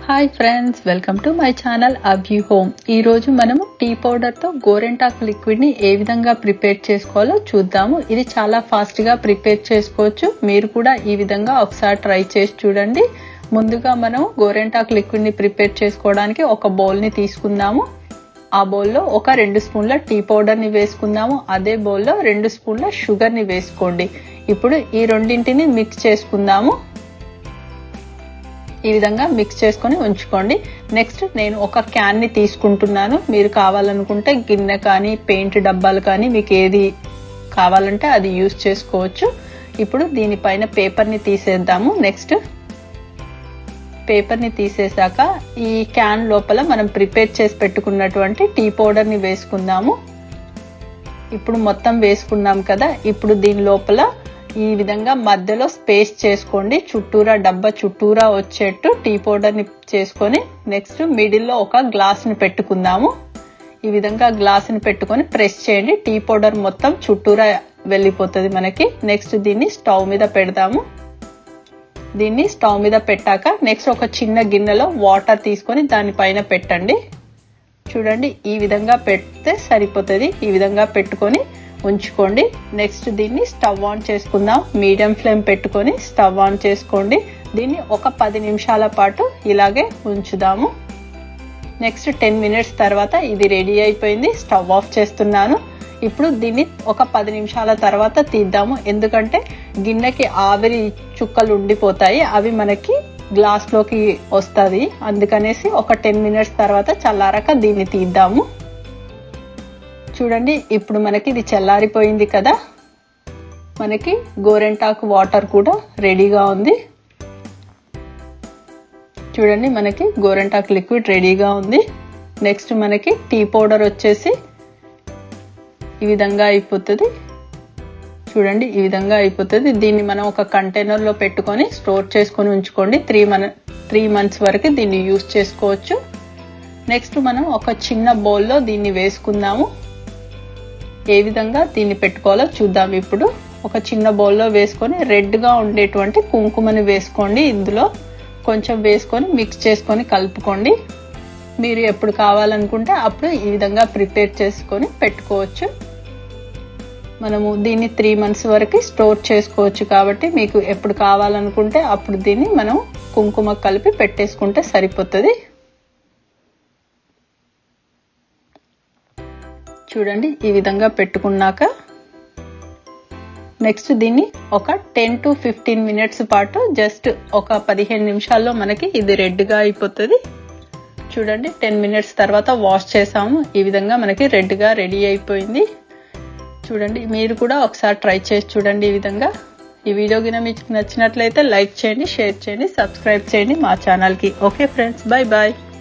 hi friends welcome to my channel అబ్యూ home ఈ రోజు మనము టీ పౌడర్ తో గోరెంటాక్ లిక్విడ్ ని ఏ విధంగా ప్రిపేర్ చేసుకోవాలో చూద్దాము ఇది చాలా ఫాస్ట్ గా ప్రిపేర్ చేసుకోవచ్చు మీరు కూడా ఈ విధంగా ఒకసారి ట్రై చేసి చూడండి ముందుగా మనం గోరెంటాక్ లిక్విడ్ ని ప్రిపేర్ చేసుకోవడానికి ఒక బౌల్ ని తీసుకుందాము ఆ బౌల్లో ఒక రెండు స్పూన్ల టీ పౌడర్ ని వేసుకుందాము అదే బౌల్లో రెండు స్పూన్ల షుగర్ ని వేసుకోండి ఇప్పుడు ఈ రెండింటిని మిక్స్ చేసుకుందాము ఈ విధంగా మిక్స్ చేసుకొని ఉంచుకోండి నెక్స్ట్ నేను ఒక క్యాన్ ని తీసుకుంటున్నాను మీరు కావాలనుకుంటే గిన్నె కానీ పెయింట్ డబ్బాలు కానీ మీకు ఏది కావాలంటే అది యూస్ చేసుకోవచ్చు ఇప్పుడు దీనిపైన పేపర్ ని తీసేద్దాము నెక్స్ట్ పేపర్ ని తీసేసాక ఈ క్యాన్ లోపల మనం ప్రిపేర్ చేసి పెట్టుకున్నటువంటి టీ పౌడర్ ని వేసుకుందాము ఇప్పుడు మొత్తం వేసుకున్నాం కదా ఇప్పుడు దీని లోపల ఈ విధంగా మధ్యలో స్పేస్ చేసుకోండి చుట్టూరా డబ్బా చుట్టూరా వచ్చేట్టు టీ పౌడర్ ని చేసుకొని నెక్స్ట్ మిడిల్ లో ఒక గ్లాస్ ని పెట్టుకుందాము ఈ విధంగా గ్లాస్ ని పెట్టుకొని ప్రెస్ చేయండి టీ పౌడర్ మొత్తం చుట్టూరా వెళ్ళిపోతుంది మనకి నెక్స్ట్ దీన్ని స్టవ్ మీద పెడదాము దీన్ని స్టవ్ మీద పెట్టాక నెక్స్ట్ ఒక చిన్న గిన్నెలో వాటర్ తీసుకొని దానిపైన పెట్టండి చూడండి ఈ విధంగా పెడితే సరిపోతుంది ఈ విధంగా పెట్టుకొని ఉంచుకోండి నెక్స్ట్ దీన్ని స్టవ్ ఆన్ చేసుకుందాం మీడియం ఫ్లేమ్ పెట్టుకొని స్టవ్ ఆన్ చేసుకోండి దీన్ని ఒక పది నిమిషాల పాటు ఇలాగే ఉంచుదాము నెక్స్ట్ టెన్ మినిట్స్ తర్వాత ఇది రెడీ అయిపోయింది స్టవ్ ఆఫ్ చేస్తున్నాను ఇప్పుడు దీన్ని ఒక పది నిమిషాల తర్వాత తీద్దాము ఎందుకంటే గిన్నెకి ఆవిరి చుక్కలు ఉండిపోతాయి అవి మనకి గ్లాస్ లోకి వస్తుంది అందుకనేసి ఒక టెన్ మినిట్స్ తర్వాత చల్లారక దీన్ని తీద్దాము చూడండి ఇప్పుడు మనకి ఇది చల్లారిపోయింది కదా మనకి గోరెంటాకు వాటర్ కూడా రెడీగా ఉంది చూడండి మనకి గోరెంటాకు లిక్విడ్ రెడీగా ఉంది నెక్స్ట్ మనకి టీ పౌడర్ వచ్చేసి ఈ విధంగా అయిపోతుంది చూడండి ఈ విధంగా అయిపోతుంది దీన్ని మనం ఒక కంటైనర్లో పెట్టుకొని స్టోర్ చేసుకొని ఉంచుకోండి త్రీ మన త్రీ మంత్స్ వరకు దీన్ని యూస్ చేసుకోవచ్చు నెక్స్ట్ మనం ఒక చిన్న బౌల్లో దీన్ని వేసుకుందాము ఏ విధంగా దీన్ని పెట్టుకోవాలో చూద్దాం ఇప్పుడు ఒక చిన్న బౌల్లో వేసుకొని రెడ్గా ఉండేటువంటి కుంకుమని వేసుకోండి ఇందులో కొంచెం వేసుకొని మిక్స్ చేసుకొని కలుపుకోండి మీరు ఎప్పుడు కావాలనుకుంటే అప్పుడు ఈ విధంగా ప్రిపేర్ చేసుకొని పెట్టుకోవచ్చు మనము దీన్ని త్రీ మంత్స్ వరకు స్టోర్ చేసుకోవచ్చు కాబట్టి మీకు ఎప్పుడు కావాలనుకుంటే అప్పుడు దీన్ని మనం కుంకుమ కలిపి పెట్టేసుకుంటే సరిపోతుంది చూడండి ఈ విధంగా పెట్టుకున్నాక నెక్స్ట్ దీన్ని ఒక టెన్ టు ఫిఫ్టీన్ మినిట్స్ పాటు జస్ట్ ఒక పదిహేను నిమిషాల్లో మనకి ఇది రెడ్గా అయిపోతుంది చూడండి టెన్ మినిట్స్ తర్వాత వాష్ చేసాము ఈ విధంగా మనకి రెడ్గా రెడీ అయిపోయింది చూడండి మీరు కూడా ఒకసారి ట్రై చేసి చూడండి ఈ విధంగా ఈ వీడియో కింద మీకు నచ్చినట్లయితే లైక్ చేయండి షేర్ చేయండి సబ్స్క్రైబ్ చేయండి మా ఛానల్కి ఓకే ఫ్రెండ్స్ బాయ్ బాయ్